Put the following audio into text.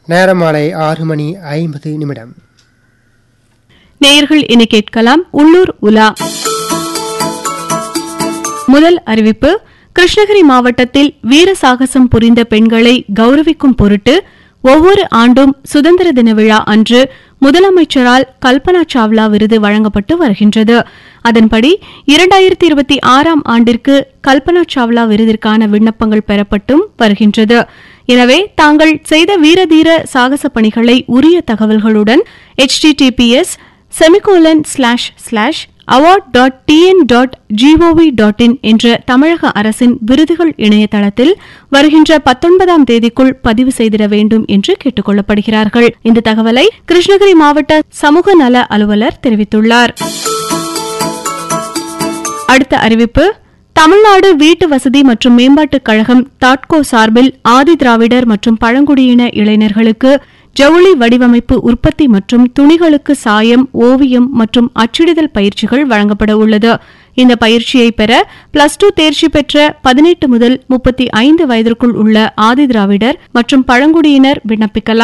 நேரம் மாலை ஆறு மணி ஐம்பது நிமிடம் நேயர்கள் இனி கேட்கலாம் உள்ளூர் உலா முதல் அறிவிப்பு கிருஷ்ணகிரி மாவட்டத்தில் வீர சாகசம் புரிந்த பெண்களை கௌரவிக்கும் பொருட்டு ஒவ்வொரு ஆண்டும் சுதந்திர தின விழா அன்று முதலமைச்சரால் கல்பனா சாவ்லா விருது வழங்கப்பட்டு வருகின்றது அதன்படி இரண்டாயிரத்தி இருபத்தி ஆறாம் ஆண்டிற்கு கல்பனா சாவ்லா விருதிற்கான விண்ணப்பங்கள் பெறப்பட்டும் வருகின்றது எனவே தாங்கள் செய்த வீரதீர சாகச பணிகளை உரிய தகவல்களுடன் https semicolon slash slash award dot TN dot GOV dot in என்ற தமிழக அரசின் விருதுகள் இணையதளத்தில் வருகின்ற பத்தொன்பதாம் தேதிக்குள் பதிவு செய்திட வேண்டும் என்று கேட்டுக் கொள்ளப்படுகிறார்கள் இந்த தகவலை கிருஷ்ணகிரி மாவட்ட சமூக நல அலுவலர் தெரிவித்துள்ளார் அடுத்த அறிவிப்பு தமிழ்நாடு வீட்டு வசதி மற்றும் மேம்பாட்டுக் கழகம் தாட்கோ சார்பில் ஆதி திராவிடர் மற்றும் பழங்குடியின இளைஞர்களுக்கு ஜவுளி வடிவமைப்பு உற்பத்தி மற்றும் துணிகளுக்கு சாயம் ஓவியம் மற்றும் அச்சிடுதல் பயிற்சிகள் வழங்கப்பட உள்ளது இந்த பயிற்சியை பெற பிளஸ் டூ தேர்ச்சி பெற்ற பதினெட்டு முதல் முப்பத்தி ஐந்து வயதிற்குள் உள்ள ஆதி திராவிடர் மற்றும் பழங்குடியினர் விண்ணப்பிக்கலாம்